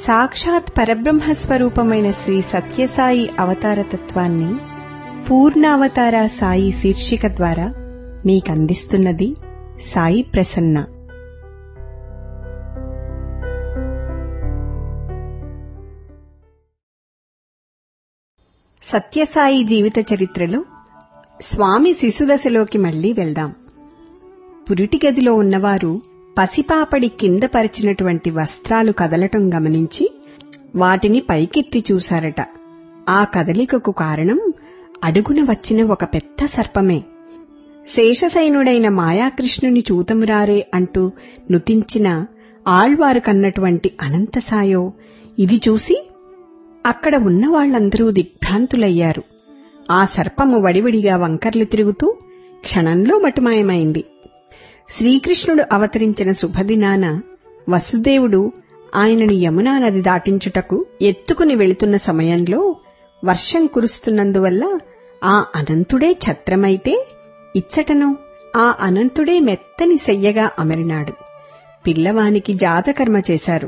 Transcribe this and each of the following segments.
సాక్షాత్ పరబ్రహ్మ స్వరూపమైన శ్రీ సత్యసాయి అవతారతత్వాన్ని పూర్ణావతార సాయి శీర్షిక ద్వారా మీకందిస్తున్నది సాయి ప్రసన్న సత్యసాయి జీవిత చరిత్రలో స్వామి శిశుదశలోకి మళ్లీ వెళ్దాం పురిటి గదిలో ఉన్నవారు పసిపాపడి కింద పరిచినటువంటి వస్త్రాలు కదలటం గమనించి వాటిని పైకెత్తి చూశారట ఆ కదలికకు కారణం అడుగున వచ్చిన ఒక పెద్ద సర్పమే శేషసైనుడైన మాయాకృష్ణుని చూతమురారే అంటూ నుతించిన ఆళ్వారు కన్నటువంటి అనంతసాయో ఇది చూసి అక్కడ ఉన్న వాళ్లందరూ దిగ్భ్రాంతులయ్యారు ఆ సర్పము వడివడిగా వంకర్లు తిరుగుతూ క్షణంలో మటుమాయమైంది శ్రీకృష్ణుడు అవతరించిన శుభదినాన వసుదేవుడు ఆయనను యమునా నది దాటించుటకు ఎత్తుకుని వెళుతున్న సమయంలో వర్షం కురుస్తున్నందువల్ల ఆ అనంతుడే ఛత్రమైతే ఇచ్చటను ఆ అనంతుడే మెత్తని సెయ్యగా అమరినాడు పిల్లవానికి జాతకర్మ చేశారు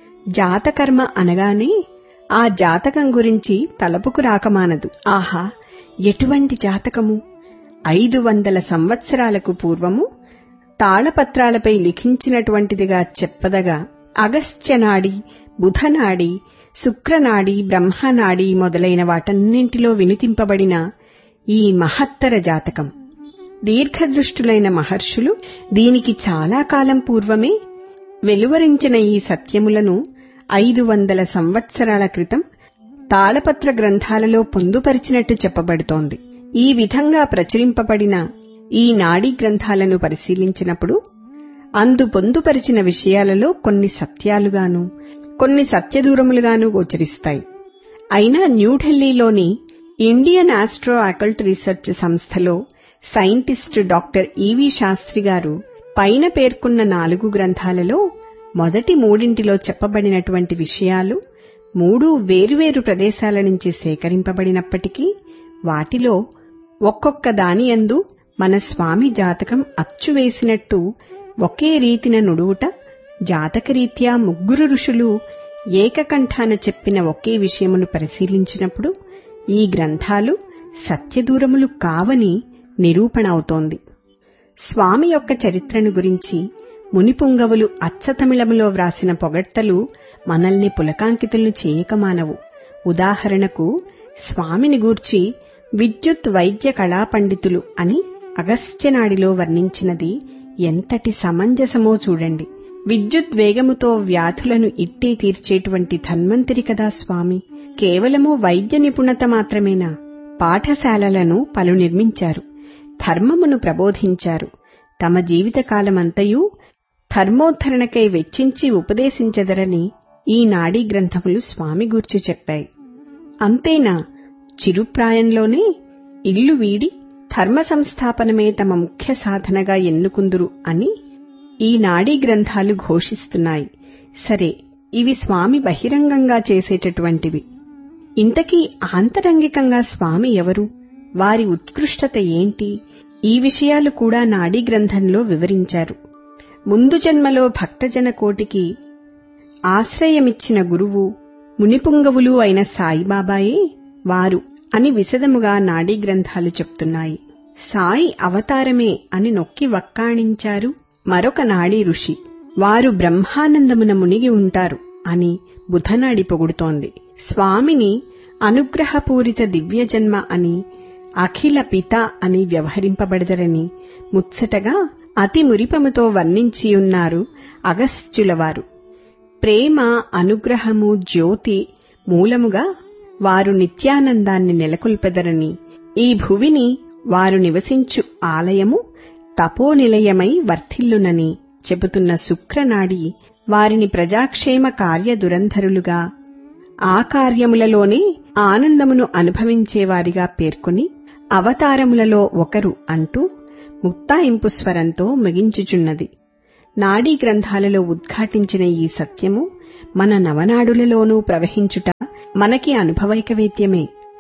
జాతకర్మ అనగానే ఆ జాతకం గురించి తలపుకు రాకమానదు ఆహా ఎటువంటి జాతకము ఐదు వందల సంవత్సరాలకు పూర్వము తాళపత్రాలపై లిఖించినటువంటిదిగా చెప్పదగా అగస్త్యనాడి బుధనాడి శుక్రనాడి బ్రహ్మనాడి మొదలైన వాటన్నింటిలో వినితింపబడిన ఈ మహత్తర జాతకం దీర్ఘదృష్టులైన మహర్షులు దీనికి చాలా కాలం పూర్వమే వెలువరించిన ఈ సత్యములను ఐదు వందల సంవత్సరాల క్రితం తాళపత్ర గ్రంథాలలో పొందుపరిచినట్టు చెప్పబడుతోంది ఈ విధంగా ప్రచురింపబడిన ఈ నాడీ గ్రంథాలను పరిశీలించినప్పుడు అందు పొందుపరిచిన విషయాలలో కొన్ని సత్యాలుగాను కొన్ని సత్యదూరములుగాను గోచరిస్తాయి అయినా న్యూఢిల్లీలోని ఇండియన్ ఆస్ట్రో అకల్ట్ రీసెర్చ్ సంస్థలో scientist doctor E V Shastri garu పైన పేర్కొన్న నాలుగు గ్రంథాలలో మొదటి మూడింటిలో చెప్పబడినటువంటి విషయాలు మూడు వేరువేరు ప్రదేశాల నుంచి సేకరింపబడినప్పటికీ వాటిలో ఒక్కొక్క దానియందు మన స్వామి జాతకం అచ్చువేసినట్టు ఒకే రీతిన నుడువుట జాతకరీత్యా ముగ్గురు ఋషులు ఏకకంఠాన చెప్పిన ఒకే విషయమును పరిశీలించినప్పుడు ఈ గ్రంథాలు సత్యదూరములు కావని నిరూపణ అవుతోంది స్వామి యొక్క చరిత్రను గురించి మునిపుంగవులు అచ్చతమిళములో వ్రాసిన పొగడ్తలు మనల్ని పులకాంకితులను చేయకమానవు ఉదాహరణకు స్వామిని గూర్చి విద్యుత్ వైద్య కళాపండితులు అని అగస్త్యనాడిలో వర్ణించినది ఎంతటి సమంజసమో చూడండి విద్యుత్ వేగముతో వ్యాధులను ఇట్టే తీర్చేటువంటి ధన్వంతరి కదా స్వామి కేవలము వైద్య నిపుణత మాత్రమేనా పాఠశాలలను పలు నిర్మించారు ధర్మమును ప్రబోధించారు తమ జీవితకాలమంతయూ ధర్మోద్ధరణకై వెచ్చించి ఉపదేశించదరని ఈ నాడీ గ్రంథములు స్వామి గూర్చి చెప్పాయి అంతేనా చిరుప్రాయంలోనే ఇల్లు వీడి ధర్మ సంస్థాపనమే తమ ముఖ్య సాధనగా ఎన్నుకుందురు అని ఈ నాడీ గ్రంథాలు ఘోషిస్తున్నాయి సరే ఇవి స్వామి బహిరంగంగా చేసేటటువంటివి ఇంతకీ ఆంతరంగికంగా స్వామి ఎవరు వారి ఉత్కృష్టత ఏంటి ఈ విషయాలు కూడా నాడీ గ్రంథంలో వివరించారు ముందు జన్మలో భక్తజన కోటికి ఆశ్రయమిచ్చిన గురువు మునిపుంగవులు అయిన సాయిబాబాయే వారు అని విశదముగా నాడీ గ్రంథాలు చెప్తున్నాయి సాయి అవతారమే అని నొక్కి వక్కాణించారు మరొక నాడీ ఋషి వారు బ్రహ్మానందమున మునిగి ఉంటారు అని బుధనాడి పొగుడుతోంది స్వామిని అనుగ్రహపూరిత దివ్యజన్మ అని అఖిల పిత అని వ్యవహరింపబడదరని ముచ్చటగా అతి మురిపముతో వర్ణించియున్నారు అగస్త్యులవారు ప్రేమ అనుగ్రహము జ్యోతి మూలముగా వారు నిత్యానందాన్ని నెలకొల్పెదరని ఈ భువిని వారు నివసించు ఆలయము తపోనిలయమై వర్ధిల్లునని చెబుతున్న శుక్రనాడి వారిని ప్రజాక్షేమ కార్యదురంధరులుగా ఆ కార్యములలోనే ఆనందమును అనుభవించేవారిగా పేర్కొని అవతారములలో ఒకరు అంటూ ముక్తాయింపు స్వరంతో ముగించుచున్నది నాడీ గ్రంథాలలో ఉద్ఘాటించిన ఈ సత్యము మన నవనాడులలోనూ ప్రవహించుట మనకి అనుభవైకవేద్యమే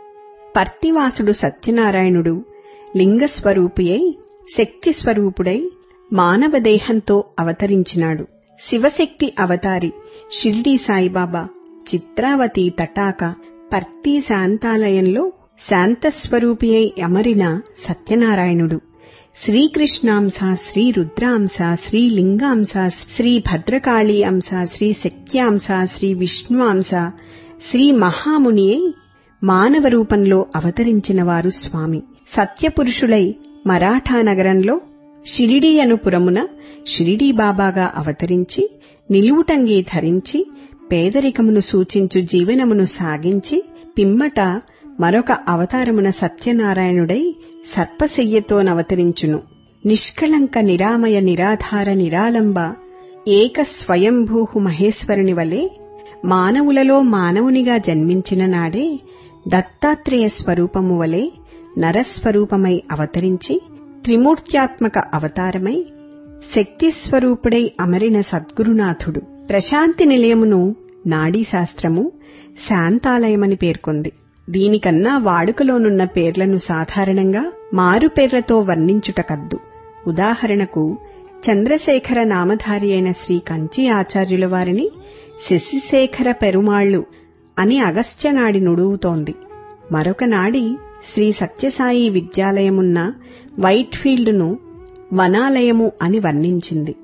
పర్తివాసుడు సత్యనారాయణుడు లింగస్వరూపి అయి శక్తి స్వరూపుడై మానవ దేహంతో అవతరించినాడు శివశక్తి అవతారి షిర్డీ సాయిబాబా చిత్రావతి తటాక పర్తి శాంతాలయంలో శాంతస్వరూపి అయి అమరిన సత్యనారాయణుడు శ్రీకృష్ణాంశ శ్రీ రుద్రాంశ శ్రీ లింగాంశ శ్రీ భద్రకాళీ అంశ శ్రీ శక్త్యాంశ శ్రీ విష్ణువాంశ శ్రీ మహాముని అయి మానవ రూపంలో అవతరించిన వారు స్వామి సత్యపురుషులై మరాఠా నగరంలో షిరిడీ అను పురమున షిరిడీ బాబాగా అవతరించి నిలువుటంగి ధరించి పేదరికమును సూచించు జీవనమును సాగించి పిమ్మట మరొక అవతారమున సత్యనారాయణుడై సర్పశయ్యతోనవతరించును నిష్కళంక నిరామయ నిరాధార నిరాలంబ ఏక స్వయంభూహు మహేశ్వరుని వలె మానవులలో మానవునిగా జన్మించిన నాడే దత్తాత్రేయ స్వరూపము వలె నరస్వరూపమై అవతరించి త్రిమూర్త్యాత్మక అవతారమై శక్తిస్వరూపుడై అమరిన సద్గురునాథుడు ప్రశాంతి నిలయమును నాడీశాస్త్రము శాంతాలయమని పేర్కొంది దీనికన్నా వాడుకలోనున్న పేర్లను సాధారణంగా మారు పేర్లతో వర్ణించుటకద్దు ఉదాహరణకు చంద్రశేఖర నామధారి అయిన శ్రీ కంచి ఆచార్యుల వారిని శశిశేఖర పెరుమాళ్లు అని అగస్త్యనాడి నుడువుతోంది మరొక నాడి శ్రీ సత్యసాయి విద్యాలయమున్న వైట్ఫీల్డ్ను వనాలయము అని వర్ణించింది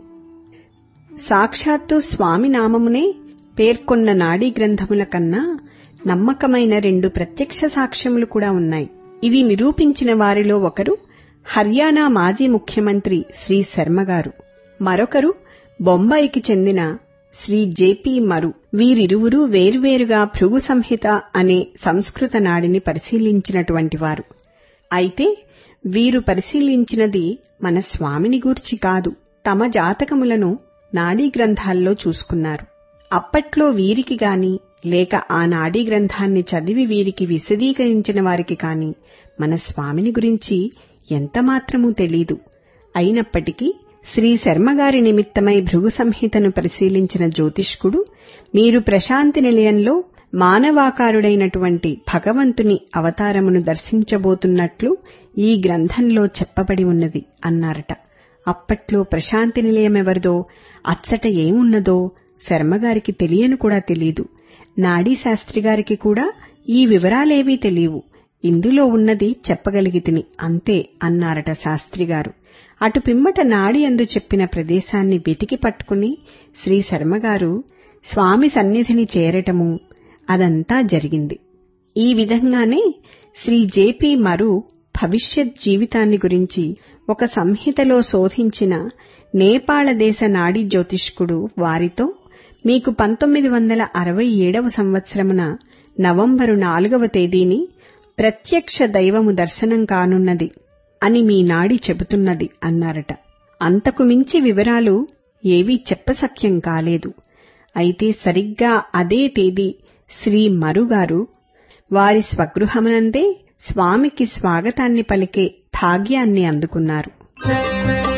సాక్షాత్తు స్వామి నామమునే పేర్కొన్న నాడీ గ్రంథముల కన్నా నమ్మకమైన రెండు ప్రత్యక్ష సాక్ష్యములు కూడా ఉన్నాయి ఇది నిరూపించిన వారిలో ఒకరు హర్యానా మాజీ ముఖ్యమంత్రి శ్రీ శర్మగారు మరొకరు బొంబాయికి చెందిన శ్రీ జేపీ మరు వీరిరువురూ వేర్వేరుగా భృగు సంహిత అనే సంస్కృత నాడిని పరిశీలించినటువంటి వారు అయితే వీరు పరిశీలించినది మన స్వామిని గూర్చి కాదు తమ జాతకములను నాడీ గ్రంథాల్లో చూసుకున్నారు అప్పట్లో వీరికి గాని లేక ఆ నాడీ గ్రంథాన్ని చదివి వీరికి విశదీకరించిన వారికి కాని మన స్వామిని గురించి ఎంతమాత్రమూ తెలీదు అయినప్పటికీ శ్రీ శర్మగారి నిమిత్తమై భృగు సంహితను పరిశీలించిన జ్యోతిష్కుడు మీరు ప్రశాంతి నిలయంలో మానవాకారుడైనటువంటి భగవంతుని అవతారమును దర్శించబోతున్నట్లు ఈ గ్రంథంలో చెప్పబడి ఉన్నది అన్నారట అప్పట్లో ప్రశాంతి నిలయమెవరిదో అచ్చట ఏమున్నదో శర్మగారికి తెలియను కూడా తెలీదు నాడీశాస్త్రిగారికి కూడా ఈ వివరాలేవీ తెలియవు ఇందులో ఉన్నది చెప్పగలిగితిని అంతే అన్నారట శాస్త్రిగారు అటు పిమ్మట నాడి అందు చెప్పిన ప్రదేశాన్ని వెతికి పట్టుకుని శ్రీ శర్మగారు స్వామి సన్నిధిని చేరటము అదంతా జరిగింది ఈ విధంగానే శ్రీ జేపీ మరు భవిష్యత్ జీవితాన్ని గురించి ఒక సంహితలో శోధించిన నేపాళ దేశ నాడీ జ్యోతిష్కుడు వారితో మీకు పంతొమ్మిది వందల అరవై ఏడవ సంవత్సరమున నవంబరు నాలుగవ తేదీని ప్రత్యక్ష దైవము దర్శనం కానున్నది అని మీ నాడి చెబుతున్నది అన్నారట అంతకు మించి వివరాలు ఏవీ చెప్పసఖ్యం కాలేదు అయితే సరిగ్గా అదే తేదీ శ్రీ మరుగారు వారి స్వగృహమనందే స్వామికి స్వాగతాన్ని పలికే భాగ్యాన్ని అందుకున్నారు